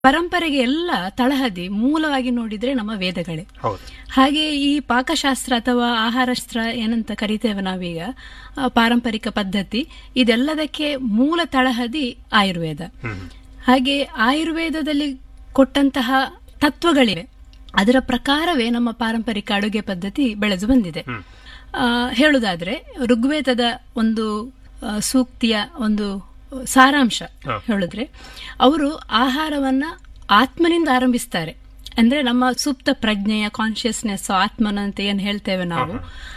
ಪರಂಪರೆಗೆ ಎಲ್ಲ ತಳಹದಿ ಮೂಲವಾಗಿ ನೋಡಿದ್ರೆ ನಮ್ಮ ವೇದಗಳೇ ಹೌದು ಹಾಗೆ ಈ ಪಾಕಶಾಸ್ತ್ರ ಅಥವಾ ಆಹಾರಶಾಸ್ತ್ರ ಏನಂತ ಕರಿತೇವೆ ನಾವೀಗ ಆ, ಪಾರಂಪರಿಕ ಪದ್ಧತಿ ಇದೆಲ್ಲದಕ್ಕೆ ಮೂಲ ತಳಹದಿ ಆಯುರ್ವೇದ ಹ್ಮ್ ಹಾಗೆ ಆಯುರ್ವೇದದಲ್ಲಿ ಕೊಟ್ಟಂತಹ ತತ್ವಗಳಿವೆ ಅದರ ಪ್ರಕಾರವೇ ನಮ್ಮ ಪಾರಂಪರಿಕ ಅಡುಗೆ ಪದ್ಧತಿ ಬೆಳೆದು ಬಂದಿದೆ ಆ, ಹೇಳುವುದಾದ್ರೆ ಋಗ್ವೇದದ ಒಂದು ಆ, ಸೂಕ್ತಿಯ ಒಂದು ಸಾರಾಂಶ ಹಾ. ಹೇಳಿದ್ರೆ ಅವರು ಆಹಾರವನ್ನ ಆತ್ಮನಿಂದ ಆರಂಭಿಸ್ತಾರೆ ಅಂದ್ರೆ ನಮ್ಮ ಸುಪ್ತ ಪ್ರಜ್ಞೆಯ ಕಾನ್ಶಿಯಸ್ನೆಸ್ ಆತ್ಮನ ಅಂತ ಏನ್ ಹೇಳ್ತೇವೆ ನಾವು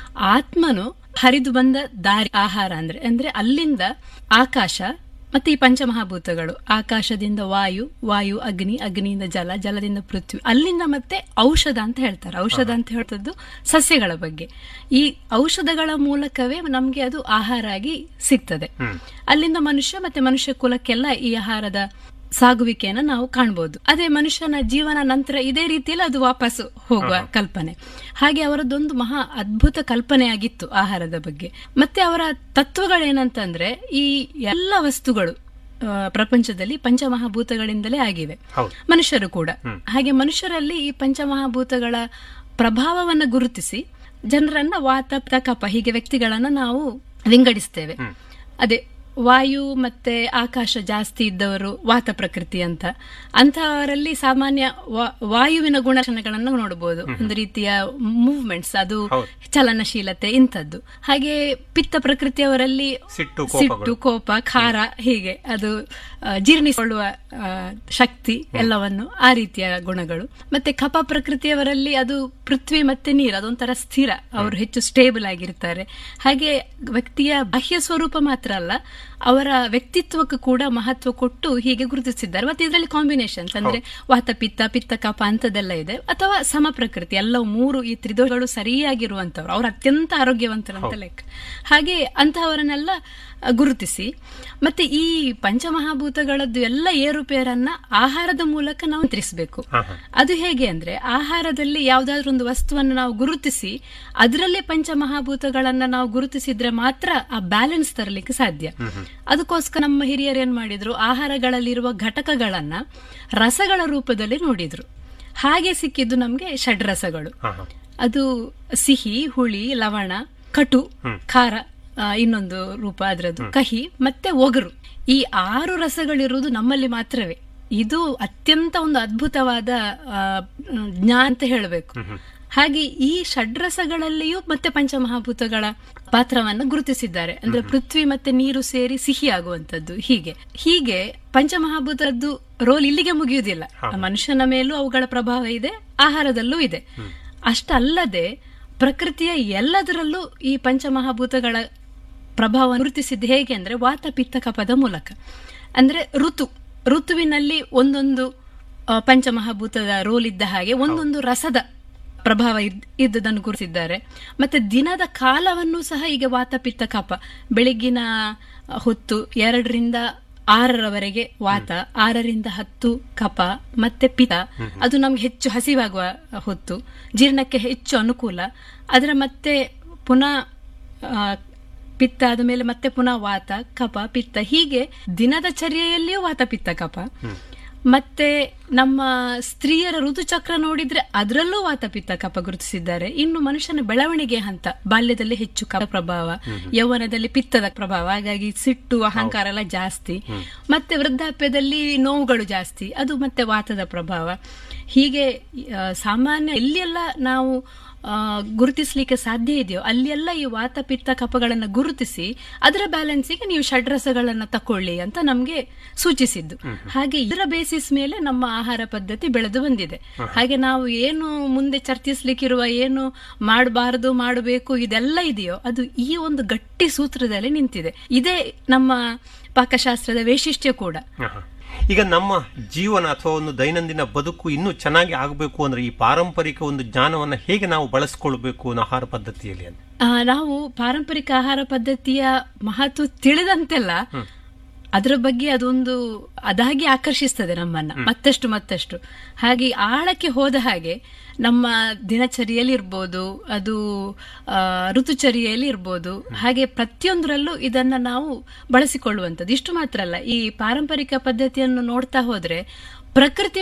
ಆತ್ಮನು ಹರಿದು ಬಂದ ದಾರಿ ಆಹಾರ ಅಂದ್ರೆ ಅಂದ್ರೆ ಅಲ್ಲಿಂದ ಆಕಾಶ ಮತ್ತೆ ಈ ಪಂಚಮಹಾಭೂತಗಳು ಆಕಾಶದಿಂದ ವಾಯು ವಾಯು ಅಗ್ನಿ ಅಗ್ನಿಯಿಂದ ಜಲ ಜಲದಿಂದ ಪೃಥ್ವಿ ಅಲ್ಲಿಂದ ಮತ್ತೆ ಔಷಧ ಅಂತ ಹೇಳ್ತಾರೆ ಔಷಧ ಅಂತ ಹೇಳ್ತದ್ದು ಸಸ್ಯಗಳ ಬಗ್ಗೆ ಈ ಔಷಧಗಳ ಮೂಲಕವೇ ನಮ್ಗೆ ಅದು ಆಹಾರ ಆಗಿ ಸಿಗ್ತದೆ ಅಲ್ಲಿಂದ ಮನುಷ್ಯ ಮತ್ತೆ ಮನುಷ್ಯ ಕುಲಕ್ಕೆಲ್ಲ ಈ ಆಹಾರದ ಸಾಗುವಿಕೆಯನ್ನ ನಾವು ಕಾಣಬಹುದು ಅದೇ ಮನುಷ್ಯನ ಜೀವನ ನಂತರ ಇದೇ ರೀತಿಯಲ್ಲಿ ಅದು ವಾಪಸ್ಸು ಹೋಗುವ ಕಲ್ಪನೆ ಹಾಗೆ ಅವರದ್ದೊಂದು ಮಹಾ ಅದ್ಭುತ ಕಲ್ಪನೆ ಆಗಿತ್ತು ಆಹಾರದ ಬಗ್ಗೆ ಮತ್ತೆ ಅವರ ತತ್ವಗಳೇನಂತಂದ್ರೆ ಈ ಎಲ್ಲ ವಸ್ತುಗಳು ಆ, ಪ್ರಪಂಚದಲ್ಲಿ ಪಂಚಮಹಾಭೂತಗಳಿಂದಲೇ ಆಗಿವೆ ಹೌದು. ಮನುಷ್ಯರು ಕೂಡ ಹಾಗೆ ಮನುಷ್ಯರಲ್ಲಿ ಈ ಪಂಚಮಹಾಭೂತಗಳ ಪ್ರಭಾವವನ್ನು ಗುರುತಿಸಿ ಜನರನ್ನ ವಾತ ಪಿತ್ತ, ಕಫ ಹೀಗೆ ವ್ಯಕ್ತಿಗಳನ್ನ ನಾವು ವಿಂಗಡಿಸ್ತೇವೆ ಅದೇ ವಾಯು ಮತ್ತೆ ಆಕಾಶ ಜಾಸ್ತಿ ಇದ್ದವರು ವಾತ ಪ್ರಕೃತಿ ಅಂತ ಅಂತಹವರಲ್ಲಿ ಸಾಮಾನ್ಯ ವಾ- ವಾಯುವಿನ ಗುಣಲಕ್ಷಣಗಳನ್ನು ನೋಡಬಹುದು ಒಂದು ರೀತಿಯ ಮೂವ್ಮೆಂಟ್ಸ್ ಅದು ಹೌದು. ಚಲನಶೀಲತೆ ಇಂಥದ್ದು ಹಾಗೆ ಪಿತ್ತ ಪ್ರಕೃತಿಯವರಲ್ಲಿ ಸಿಟ್ಟು, ಸಿಟ್ಟು ಕೋಪ ಖಾರ ಹೀಗೆ ಅದು ಆ, ಜೀರ್ಣಿಸಿಕೊಳ್ಳುವ ಆ, ಶಕ್ತಿ ಎಲ್ಲವನ್ನು ಆ ರೀತಿಯ ಗುಣಗಳು ಮತ್ತೆ ಕಪ ಪ್ರಕೃತಿಯವರಲ್ಲಿ ಅದು ಪೃಥ್ವಿ ಮತ್ತೆ ನೀರು ಅದೊಂಥರ ಸ್ಥಿರ ಅವರು ಹೆಚ್ಚು ಸ್ಟೇಬಲ್ ಆಗಿರ್ತಾರೆ ಹಾಗೆ ವ್ಯಕ್ತಿಯ ಬಾಹ್ಯ ಸ್ವರೂಪ ಮಾತ್ರ ಅಲ್ಲ ಅವರ ವ್ಯಕ್ತಿತ್ವಕ್ಕೂ ಕೂಡ ಮಹತ್ವ ಕೊಟ್ಟು ಹೀಗೆ ಗುರುತಿಸಿದ್ದಾರೆ ಮತ್ತೆ ಇದರಲ್ಲಿ ಕಾಂಬಿನೇಷನ್ಸ್ ಅಂದ್ರೆ ವಾತ ಪಿತ್ತ ಪಿತ್ತ ಕಪ ಅಂತದೆಲ್ಲ ಇದೆ ಅಥವಾ ಸಮ ಪ್ರಕೃತಿ ಎಲ್ಲವೂ ಮೂರು ಈ ತ್ರಿದೋಷಗಳು ಸರಿಯಾಗಿರುವಂತವ್ರು ಅವ್ರು ಅತ್ಯಂತ ಆರೋಗ್ಯವಂತರು ಅಂತ ಲೆಕ್ಕ ಹಾಗೆ ಅಂತಹವರನ್ನೆಲ್ಲ ಅ, ಗುರುತಿಸಿ ಮತ್ತೆ ಈ ಪಂಚಮಹಾಭೂತಗಳದ್ದು ಎಲ್ಲ ಏರುಪೇರನ್ನ ಆಹಾರದ ಮೂಲಕ ನಾವು ನಿಯಂತ್ರಿಸಬೇಕು ಹಾ, ಹಾ. ಅದು ಹೇಗೆ ಅಂದ್ರೆ ಆಹಾರದಲ್ಲಿ ಯಾವ್ದಾದ್ರು ಒಂದು ವಸ್ತುವನ್ನು ನಾವು ಗುರುತಿಸಿ ಅದರಲ್ಲಿ ಪಂಚಮಹಾಭೂತಗಳನ್ನ ನಾವು ಗುರುತಿಸಿದ್ರೆ ಮಾತ್ರ ಆ ಬ್ಯಾಲೆನ್ಸ್ ತರಲಿಕ್ಕೆ ಸಾಧ್ಯ ಅದಕ್ಕೋಸ್ಕರ ನಮ್ಮ ಹಿರಿಯರು ಏನ್ ಮಾಡಿದ್ರು ಆಹಾರಗಳಲ್ಲಿರುವ ಘಟಕಗಳನ್ನ ರಸಗಳ ರೂಪದಲ್ಲಿ ನೋಡಿದ್ರು ಹಾಗೆ ಸಿಕ್ಕಿದ್ದು ನಮ್ಗೆ ಷಡ್ರಸಗಳು ಹಾ, ಹಾ. ಅದು ಸಿಹಿ ಹುಳಿ ಲವಣ ಕಟು ಖಾರ ಆ, ಇನ್ನೊಂದು ರೂಪ ಅದರದ್ದು ಕಹಿ ಮತ್ತೆ ಒಗರು ಈ ಆರು ರಸಗಳಿರುವುದು ನಮ್ಮಲ್ಲಿ ಮಾತ್ರವೇ ಇದು ಅತ್ಯಂತ ಒಂದು ಅದ್ಭುತವಾದ ಆ, ಜ್ಞಾನ ಅಂತ ಹೇಳಬೇಕು ಹಾಗೆ ಈ ಷಡ್ರಸಗಳಲ್ಲಿಯೂ ಮತ್ತೆ ಪಂಚಮಹಾಭೂತಗಳ ಪಾತ್ರವನ್ನು ಗುರುತಿಸಿದ್ದಾರೆ ಅಂದ್ರೆ ಪೃಥ್ವಿ ಮತ್ತೆ ನೀರು ಸೇರಿ ಸಿಹಿ ಆಗುವಂತದ್ದು ಹೀಗೆ ಹೀಗೆ ಪಂಚಮಹಾಭೂತದ್ದು ರೋಲ್ ಇಲ್ಲಿಗೆ ಮುಗಿಯುವುದಿಲ್ಲ ಮನುಷ್ಯನ ಮೇಲೂ ಅವುಗಳ ಪ್ರಭಾವ ಇದೆ ಆಹಾರದಲ್ಲೂ ಇದೆ ಅಷ್ಟಲ್ಲದೆ ಪ್ರಕೃತಿಯ ಎಲ್ಲದರಲ್ಲೂ ಈ ಪಂಚಮಹಾಭೂತಗಳ ಪ್ರಭಾವ ಗುರುತಿಸಿದ್ದು ಹೇಗೆ ಅಂದ್ರೆ ವಾತ ಪಿತ್ತ ಕಪದ ಮೂಲಕ ಅಂದ್ರೆ ಋತು ಋತುವಿನಲ್ಲಿ ಒಂದೊಂದು ಆ, ಪಂಚಮಹಾಭೂತದ ರೋಲ್ ಇದ್ದ ಹಾಗೆ ಒಂದೊಂದು ರಸದ ಪ್ರಭಾವ ಇದ್- ಇದ್ದುದನ್ನು ಗುರುತಿಸಿದ್ದಾರೆ ಮತ್ತೆ ದಿನದ ಕಾಲವನ್ನು ಸಹ ಈಗ ವಾತ ಪಿತ್ತ ಕಪ ಬೆಳಗ್ಗಿನ ಹೊತ್ತು ಎರಡರಿಂದ ಆರರವರೆಗೆ ವಾತ ಆರರಿಂದ ಹತ್ತು ಕಪ ಮತ್ತೆ ಪಿತ ಅದು ನಮ್ಗೆ ಹೆಚ್ಚು ಹಸಿವಾಗುವ ಹೊತ್ತು ಜೀರ್ಣಕ್ಕೆ ಹೆಚ್ಚು ಅನುಕೂಲ ಅದರ ಮತ್ತೆ ಪುನಃ ಆ, ಪಿತ್ತ ಆದ ಮೇಲೆ ಮತ್ತೆ ಪುನಃ ವಾತ ಕಪ ಪಿತ್ತ ಹೀಗೆ ದಿನದ ಚರ್ಯೆಯಲ್ಲಿಯೂ ವಾತ ಪಿತ್ತ ಕಪ ಮತ್ತೆ ನಮ್ಮ ಸ್ತ್ರೀಯರ ಋತುಚಕ್ರ ನೋಡಿದ್ರೆ ಅದರಲ್ಲೂ ವಾತ ಪಿತ್ತ ಕಪ ಗುರುತಿಸಿದ್ದಾರೆ ಇನ್ನು ಮನುಷ್ಯನ ಬೆಳವಣಿಗೆ ಹಂತ ಬಾಲ್ಯದಲ್ಲಿ ಹೆಚ್ಚು ಕಪ ಪ್ರಭಾವ ಯೌವನದಲ್ಲಿ ಪಿತ್ತದ ಪ್ರಭಾವ ಹಾಗಾಗಿ ಸಿಟ್ಟು ಅಹಂಕಾರ ಎಲ್ಲ ಜಾಸ್ತಿ ಮತ್ತೆ ವೃದ್ಧಾಪ್ಯದಲ್ಲಿ ನೋವುಗಳು ಜಾಸ್ತಿ ಅದು ಮತ್ತೆ ವಾತದ ಪ್ರಭಾವ ಹೀಗೆ ಆ, ಸಾಮಾನ್ಯ ಎಲ್ಲಿಯೆಲ್ಲ ನಾವು ಆ, ಗುರುತಿಸ್ಲಿಕ್ಕೆ ಸಾಧ್ಯ ಇದೆಯೋ ಅಲ್ಲೆಲ್ಲ ಈ ವಾತ ಪಿತ್ತ ಕಪಗಳನ್ನು ಗುರುತಿಸಿ ಅದರ ಬ್ಯಾಲೆನ್ಸಿಗೆ ನೀವು ಷಡ್ರಸಗಳನ್ನ ತಕೊಳ್ಳಿ ಅಂತ ನಮ್ಗೆ ಸೂಚಿಸಿದ್ದು ಹಾಗೆ ಇದರ ಬೇಸಿಸ್ ಮೇಲೆ ನಮ್ಮ ಆಹಾರ ಪದ್ಧತಿ ಬೆಳೆದು ಬಂದಿದೆ ಹಾಗೆ ನಾವು ಏನು ಮುಂದೆ ಚರ್ಚಿಸ್ಲಿಕ್ಕಿರುವ ಏನು ಮಾಡಬಾರದು ಮಾಡಬೇಕು ಇದೆಲ್ಲ ಇದೆಯೋ ಅದು ಈ ಒಂದು ಗಟ್ಟಿ ಸೂತ್ರದಲ್ಲಿ ನಿಂತಿದೆ ಇದೇ ನಮ್ಮ ಪಾಕಶಾಸ್ತ್ರದ ವೈಶಿಷ್ಟ್ಯ ಕೂಡ ಹಾ, ಹಾ. ಈಗ ನಮ್ಮ ಜೀವನ ಅಥವಾ ಒಂದು ದೈನಂದಿನ ಬದುಕು ಇನ್ನೂ ಚೆನ್ನಾಗಿ ಆಗಬೇಕು ಅಂದ್ರೆ ಈ ಪಾರಂಪರಿಕ ಒಂದು ಜ್ಞಾನವನ್ನ ಹೇಗೆ ನಾವು ಬಳಸ್ಕೊಳ್ಬೇಕು ಅನ್ನೋ ಆಹಾರ ಪದ್ಧತಿಯಲ್ಲಿ ಅಂತ ಆ, ನಾವು ಪಾರಂಪರಿಕ ಆಹಾರ ಪದ್ಧತಿಯ ಮಹತ್ವ ತಿಳಿದಂತೆಲ್ಲ ಅದರ ಬಗ್ಗೆ ಅದೊಂದು ಅದಾಗಿ ಆಕರ್ಷಿಸ್ತದೆ ನಮ್ಮನ್ನ ಮತ್ತಷ್ಟು ಮತ್ತಷ್ಟು ಹಾಗೆ ಆಳಕ್ಕೆ ಹೋದ ಹಾಗೆ ನಮ್ಮ ದಿನಚರಿಯಲ್ಲಿ ಇರ್ಬೋದು ಅದು ಆ, ಋತುಚರಿಯಲ್ಲಿ ಇರ್ಬೋದು ಹಾಗೆ ಪ್ರತಿಯೊಂದರಲ್ಲೂ ಇದನ್ನ ನಾವು ಬಳಸಿಕೊಳ್ಳುವಂಥದ್ದು ಇಷ್ಟು ಮಾತ್ರ ಅಲ್ಲ ಈ ಪಾರಂಪರಿಕ ಪದ್ಧತಿಯನ್ನು ನೋಡ್ತಾ ಹೋದ್ರೆ ಪ್ರಕೃತಿ